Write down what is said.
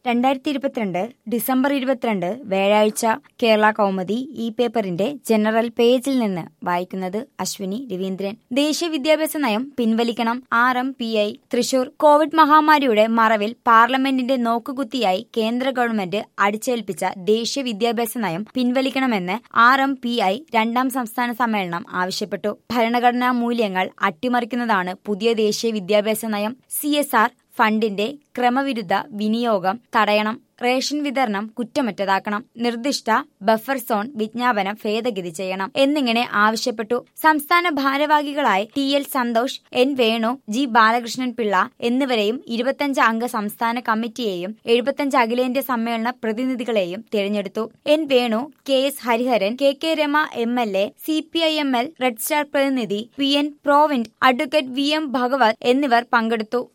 രണ്ടായിരത്തി ഇരുപത്തിരണ്ട് ഡിസംബർ ഇരുപത്തിരണ്ട് വ്യാഴാഴ്ച കേരള കൗമുദി ഈ പേപ്പറിന്റെ ജനറൽ പേജിൽ നിന്ന് വായിക്കുന്നത് അശ്വിനി രവീന്ദ്രൻ ദേശീയ വിദ്യാഭ്യാസ നയം പിൻവലിക്കണം R M P I Thrissur covid മഹാമാരിയുടെ മറവിൽ പാർലമെന്റിന്റെ നോക്കുകുത്തിയായി കേന്ദ്ര ഗവൺമെന്റ് അടിച്ചേൽപ്പിച്ച ദേശീയ വിദ്യാഭ്യാസ നയം പിൻവലിക്കണമെന്ന് ആർ എം പി ഐ രണ്ടാം സംസ്ഥാന സമ്മേളനം ആവശ്യപ്പെട്ടു ഭരണഘടനാ മൂല്യങ്ങൾ അട്ടിമറിക്കുന്നതാണ് പുതിയ ദേശീയ വിദ്യാഭ്യാസ നയം സി ഫണ്ടിന്റെ ക്രമവിരുദ്ധ വിനിയോഗം തടയണം റേഷൻ വിതരണം കുറ്റമറ്റതാക്കണം നിർദ്ദിഷ്ട ബഫർ സോൺ വിജ്ഞാപനം ഭേദഗതി ചെയ്യണം എന്നിങ്ങനെ ആവശ്യപ്പെട്ടു സംസ്ഥാന ഭാരവാഹികളായി T L Santhosh N Venu G Balakrishnan Pillai എന്നിവരെയും ഇരുപത്തഞ്ച് അംഗ സംസ്ഥാന കമ്മിറ്റിയെയും എഴുപത്തഞ്ച് അഖിലേന്ത്യാ സമ്മേളന പ്രതിനിധികളെയും തിരഞ്ഞെടുത്തു N Venu K S Hariharan K K Rama M L A C P I M L red star പ്രതിനിധി പി എൻ പ്രോവിന്റ് അഡ്വക്കേറ്റ് വി എം ഭഗവത് എന്നിവർ പങ്കെടുത്തു